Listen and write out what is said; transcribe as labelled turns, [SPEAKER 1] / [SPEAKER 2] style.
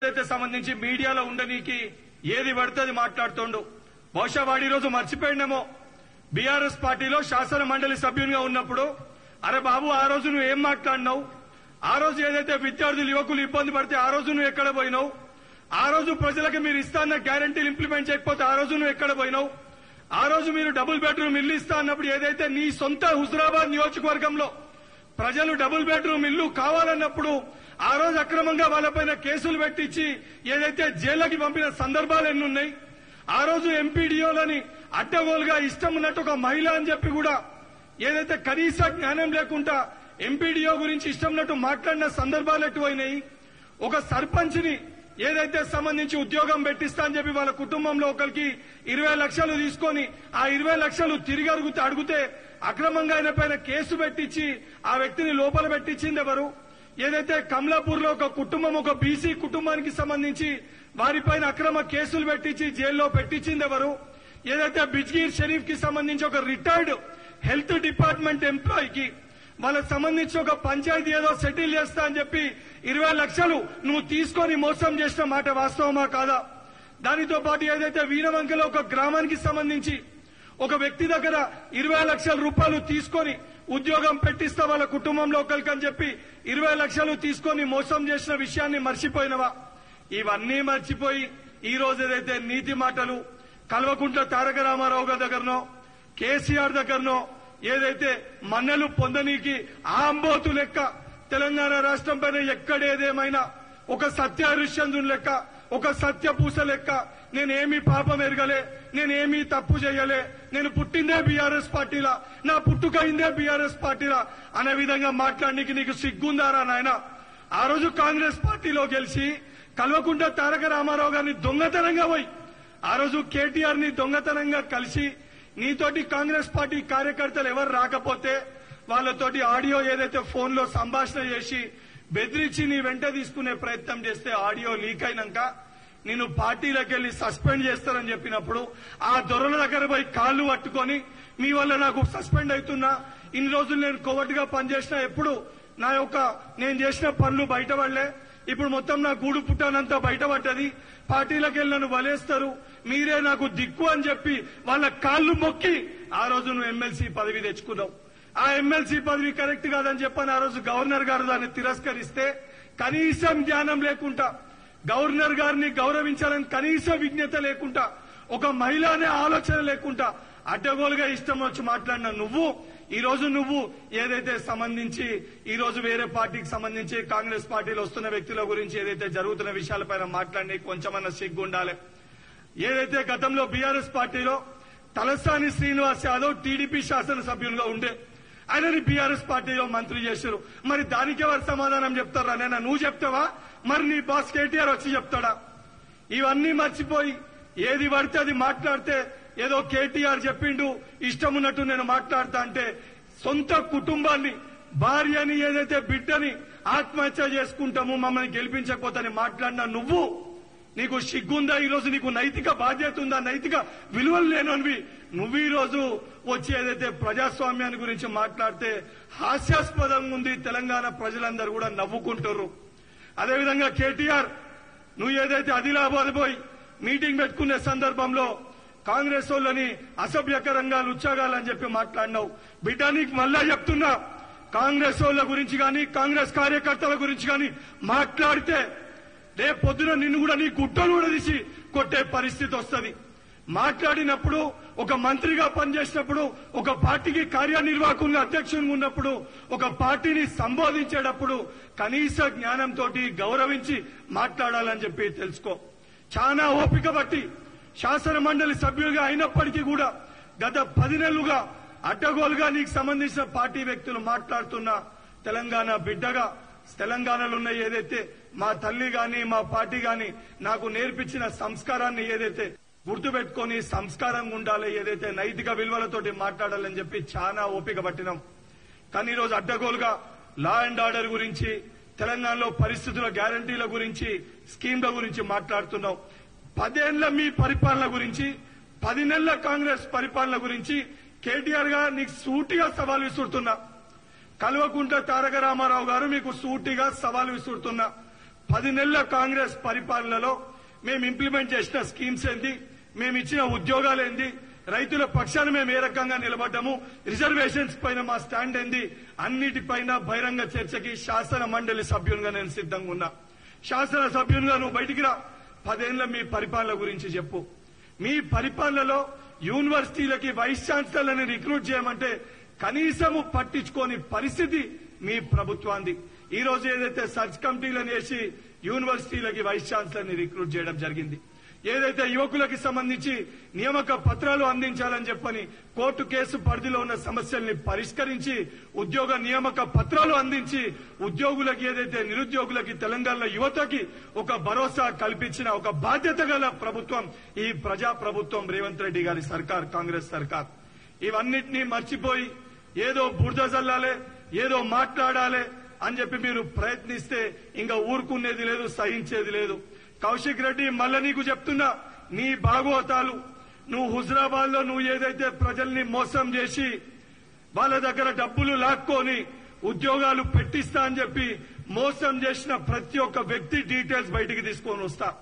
[SPEAKER 1] అయితే సంబంధించి మీడియాలో ఉండనీకి ఏది పడితే అది మాట్లాడుతుండు బహుశా వాడి రోజు మర్చిపోయిండేమో బీఆర్ఎస్ పార్టీలో శాసన మండలి సభ్యునిగా ఉన్నప్పుడు అరే బాబు ఆ రోజు నువ్వు ఏం మాట్లాడినావు ఆ రోజు ఏదైతే విద్యార్థులు యువకులు ఇబ్బంది పడితే ఆ రోజు నువ్వు ఎక్కడ పోయినావు ఆ రోజు ప్రజలకు మీరు ఇస్తాన్న గ్యారంటీలు ఇంప్లిమెంట్ చేయకపోతే ఆ రోజు నువ్వు ఎక్కడ పోయినావు ఆ రోజు మీరు డబుల్ బెడ్రూమ్ ఇల్లు ఇస్తా అన్నప్పుడు ఏదైతే నీ సొంత హుజరాబాద్ నియోజకవర్గంలో ప్రజలు డబుల్ బెడ్రూమ్ ఇల్లు కావాలన్నప్పుడు ఆ రోజు అక్రమంగా వాళ్ళపైన కేసులు పెట్టించి ఏదైతే జైళ్ళకి పంపిన సందర్భాలు ఎన్నున్నాయి ఆ రోజు ఎంపీడీఓలని అడ్డగోలుగా ఇష్టం ఉన్నట్టు ఒక మహిళ అని చెప్పి కూడా ఏదైతే కనీస జ్ఞానం లేకుండా ఎంపీడీఓ గురించి ఇష్టం ఉన్నట్టు మాట్లాడిన సందర్భాలు ఎటువైనాయి ఒక సర్పంచ్ని ఏదైతే సంబంధించి ఉద్యోగం పెట్టిస్తా అని చెప్పి వాళ్ళ కుటుంబంలో ఒకరికి ఇరవై లక్షలు తీసుకొని ఆ ఇరవై లక్షలు తిరిగి అడుగుతే అడిగితే అక్రమంగా ఆయన పైన కేసు పెట్టించి ఆ వ్యక్తిని లోపల పెట్టించింది ఎవరు ఏదైతే కమలాపూర్ లో ఒక కుటుంబం ఒక బీసీ కుటుంబానికి సంబంధించి వారిపైన అక్రమ కేసులు పెట్టించి జైల్లో పెట్టించింది ఎవరు ఏదైతే బిజ్గీర్ షరీఫ్ కి సంబంధించి ఒక రిటైర్డ్ హెల్త్ డిపార్ట్మెంట్ ఎంప్లాయీకి వాళ్ళకి సంబంధించి ఒక పంచాయతీ ఏదో సెటిల్ చేస్తా అని చెప్పి ఇరవై లక్షలు నువ్వు తీసుకొని మోసం చేసిన మాట వాస్తవమా కాదా దానితో పాటు ఏదైతే వీరవంకలో ఒక గ్రామానికి సంబంధించి ఒక వ్యక్తి దగ్గర ఇరవై లక్షల రూపాయలు తీసుకొని ఉద్యోగం పెట్టిస్తా వాళ్ళ కుటుంబంలో ఒకరికి అని చెప్పి ఇరవై లక్షలు తీసుకొని మోసం చేసిన విషయాన్ని మర్చిపోయినవా ఇవన్నీ మర్చిపోయి ఈ రోజు ఏదైతే నీతి మాటలు కల్వకుంట్ల తారక రామారావు గారి దగ్గరనో కేసీఆర్ దగ్గరనో ఏదైతే మన్నలు పొందనీకి ఆంబోతు లెక్క తెలంగాణ రాష్ట్రం పైన ఎక్కడేదేమైనా ఒక సత్యహరిశ్చంద్రుని లెక్క ఒక సత్యపూస లెక్క నేనేమీ పాపం ఎరగలే నేనేమీ తప్పు చేయలే నేను పుట్టిందే బీఆర్ఎస్ పార్టీలా నా పుట్టుకైందే బీఆర్ఎస్ పార్టీలా అనే విధంగా మాట్లాడడానికి నీకు సిగ్గుందారా నాయన ఆ రోజు కాంగ్రెస్ పార్టీలో గెలిచి కల్వకుంట తారక రామారావు గారిని దొంగతనంగా పోయి ఆ రోజు కేటీఆర్ ని దొంగతనంగా కలిసి నీతోటి కాంగ్రెస్ పార్టీ కార్యకర్తలు ఎవరు రాకపోతే వాళ్ళతోటి ఆడియో ఏదైతే ఫోన్ లో సంభాషణ చేసి బెదిరించి నీ వెంట తీసుకునే ప్రయత్నం చేస్తే ఆడియో లీక్ అయినాక నేను పార్టీలోకి వెళ్లి సస్పెండ్ చేస్తారని చెప్పినప్పుడు ఆ దొరల దగ్గర పోయి కాళ్ళు పట్టుకొని మీ వల్ల నాకు సస్పెండ్ అవుతున్నా ఇన్ని రోజులు నేను కొవ్వటిగా పనిచేసిన ఎప్పుడు నా యొక్క నేను చేసిన పనులు బయటపడలే ఇప్పుడు మొత్తం నా గూడు పుట్టానంతా బయటపడ్డది పార్టీలకు వెళ్ళి నన్ను వలేస్తారు మీరే నాకు దిక్కు అని చెప్పి వాళ్ళ కాళ్ళు మొక్కి ఆ రోజు నువ్వు ఎమ్మెల్సీ పదవి తెచ్చుకున్నావు ఆ ఎమ్మెల్సీ పదవి కరెక్ట్ కాదని చెప్పని ఆ రోజు గవర్నర్ గారు దాన్ని తిరస్కరిస్తే కనీసం జ్ఞానం లేకుండా గవర్నర్ గారిని గౌరవించాలని కనీస విజ్ఞత లేకుండా ఒక మహిళ అనే ఆలోచన లేకుండా అడ్డగోలుగా ఇష్టం వచ్చి మాట్లాడిన నువ్వు ఈ రోజు నువ్వు ఏదైతే సంబంధించి ఈ రోజు వేరే పార్టీకి సంబంధించి కాంగ్రెస్ పార్టీలో వస్తున్న వ్యక్తుల గురించి ఏదైతే జరుగుతున్న విషయాలపైన మాట్లాడి కొంచెమన్నా సిగ్గు ఉండాలి ఏదైతే గతంలో బీఆర్ఎస్ పార్టీలో తలసాని శ్రీనివాస్ యాదవ్ టీడీపీ శాసనసభ్యులుగా ఉండే ఆయనని బీఆర్ఎస్ పార్టీలో మంత్రి చేశారు మరి దానికి ఎవరు సమాధానం చెప్తారా నేను నువ్వు చెప్తావా మరి నీ బాస్ కేటీఆర్ వచ్చి చెప్తాడా ఇవన్నీ మర్చిపోయి ఏది పడితే అది మాట్లాడితే ఏదో కేటీఆర్ చెప్పిండు ఇష్టం ఉన్నట్టు నేను మాట్లాడతా అంటే సొంత కుటుంబాన్ని భార్యని ఏదైతే బిడ్డని ఆత్మహత్య చేసుకుంటాము మమ్మల్ని గెలిపించకపోతే మాట్లాడినా నువ్వు నీకు సిగ్గుందా ఈ రోజు నీకు నైతిక బాధ్యత ఉందా నైతిక విలువలు లేనవి నువ్వు ఈ రోజు వచ్చి ఏదైతే ప్రజాస్వామ్యాన్ని గురించి మాట్లాడితే హాస్యాస్పదంగా ఉంది తెలంగాణ ప్రజలందరూ కూడా నవ్వుకుంటారు అదేవిధంగా కేటీఆర్ నువ్వు ఏదైతే ఆదిలాబాద్ పోయి మీటింగ్ పెట్టుకునే సందర్భంలో కాంగ్రెస్ వాళ్ళని అసభ్యకరంగా లుచ్చగాలని చెప్పి మాట్లాడినావు బిడ్డ నీకు మళ్ళా చెప్తున్నా కాంగ్రెస్ వాళ్ళ గురించి కానీ కాంగ్రెస్ కార్యకర్తల గురించి కానీ మాట్లాడితే రేపు పొద్దున నిన్ను కూడా నీ గుట్టలు కూడా తీసి కొట్టే పరిస్థితి వస్తుంది మాట్లాడినప్పుడు ఒక మంత్రిగా పనిచేసినప్పుడు ఒక పార్టీకి కార్యనిర్వాహకునిగా అధ్యక్షునిగా ఉన్నప్పుడు ఒక పార్టీని సంబోధించేటప్పుడు కనీస జ్ఞానంతో గౌరవించి మాట్లాడాలని చెప్పి తెలుసుకో చాలా ఓపిక బట్టి శాసన మండలి సభ్యులుగా అయినప్పటికీ కూడా గత పది నెలలుగా అడ్డగోలుగా నీకు సంబంధించిన పార్టీ వ్యక్తులు మాట్లాడుతున్న తెలంగాణ బిడ్డగా తెలంగాణలో ఉన్న ఏదైతే మా తల్లి గాని మా పార్టీ గాని నాకు నేర్పించిన సంస్కారాన్ని ఏదైతే గుర్తుపెట్టుకొని సంస్కారంగా ఉండాలి ఏదైతే నైతిక విలువలతోటి మాట్లాడాలని చెప్పి చాలా ఓపిక పట్టినాం కానీ ఈరోజు అడ్డగోలుగా లా అండ్ ఆర్డర్ గురించి తెలంగాణలో పరిస్థితుల గ్యారంటీల గురించి స్కీమ్ల గురించి మాట్లాడుతున్నాం పదేళ్ల మీ పరిపాలన గురించి పది నెలల కాంగ్రెస్ పరిపాలన గురించి కేటీఆర్ గా నీకు సూటిగా సవాల్ విసురుతున్నా కల్వకుంట్ల తారక రామారావు గారు మీకు సూటిగా సవాల్ విసురుతున్నా పది నెలల కాంగ్రెస్ పరిపాలనలో మేము ఇంప్లిమెంట్ చేసిన స్కీమ్స్ ఏంది మేము ఇచ్చిన ఉద్యోగాలు ఏంది రైతుల పక్షాన మేము ఏ రకంగా నిలబడ్డాము రిజర్వేషన్స్ పైన మా స్టాండ్ ఏంది అన్నిటిపైన బహిరంగ చర్చకి శాసన మండలి సభ్యునిగా నేను సిద్ధంగా ఉన్నా శాసన సభ్యునిగా నువ్వు బయటికి రా పదేళ్ల మీ పరిపాలన గురించి చెప్పు మీ పరిపాలనలో యూనివర్సిటీలకి వైస్ ఛాన్సలర్ని రిక్రూట్ చేయమంటే కనీసము పట్టించుకోని పరిస్థితి మీ ప్రభుత్వాన్ని ఈ రోజు ఏదైతే సర్చ్ కమిటీలను వేసి యూనివర్సిటీలకి వైస్ ఛాన్సలర్ని రిక్రూట్ చేయడం జరిగింది ఏదైతే యువకులకి సంబంధించి నియామక పత్రాలు అందించాలని చెప్పని కోర్టు కేసు పరిధిలో ఉన్న సమస్యల్ని పరిష్కరించి ఉద్యోగ నియామక పత్రాలు అందించి ఉద్యోగులకి ఏదైతే నిరుద్యోగులకి తెలంగాణ యువతకి ఒక భరోసా కల్పించిన ఒక బాధ్యత గల ప్రభుత్వం ఈ ప్రజా ప్రభుత్వం రేవంత్ రెడ్డి గారి సర్కార్ కాంగ్రెస్ సర్కార్ ఇవన్నిటినీ మర్చిపోయి ఏదో బురద జల్లాలే ఏదో మాట్లాడాలి అని చెప్పి మీరు ప్రయత్నిస్తే ఇంకా ఊరుకునేది లేదు సహించేది లేదు కౌశిక్ రెడ్డి మళ్ళా నీకు చెప్తున్నా నీ భాగవతాలు నువ్వు హుజరాబాద్ లో నువ్వు ఏదైతే ప్రజల్ని మోసం చేసి వాళ్ళ దగ్గర డబ్బులు లాక్కొని ఉద్యోగాలు పెట్టిస్తా అని చెప్పి మోసం చేసిన ప్రతి ఒక్క వ్యక్తి డీటెయిల్స్ బయటికి తీసుకొని వస్తా